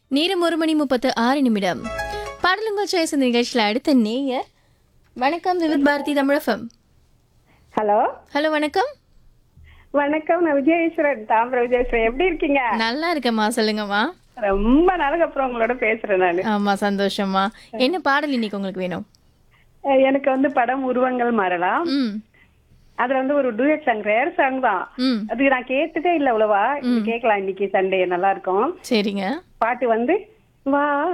நேரம் ஒரு மணி முப்பத்து ஆறு நிமிடம் பாடலுங்கள் சாய்ஸ் இந்த நிகழ்ச்சியில் அடுத்த நேயர் வணக்கம் விவித் பாரதி தமிழகம் ஹலோ ஹலோ வணக்கம் வணக்கம் நான் விஜயேஸ்வரன் தாமிர விஜயேஸ்வரன் எப்படி இருக்கீங்க நல்லா இருக்கேம்மா சொல்லுங்கம்மா ரொம்ப நாளுக்கு அப்புறம் உங்களோட பேசுறேன் நான் ஆமா சந்தோஷம்மா என்ன பாடல் இன்னைக்கு உங்களுக்கு வேணும் எனக்கு வந்து படம் உருவங்கள் மாறலாம் ம் அதுல வந்து ஒரு டூயட் சாங் ரேர் சாங் தான் ம் அது நான் கேட்டதே இல்ல அவ்வளவா இது கேட்கலாம் இன்னைக்கு சண்டே நல்லா இருக்கும் சரிங்க பாட்டு வந்து வா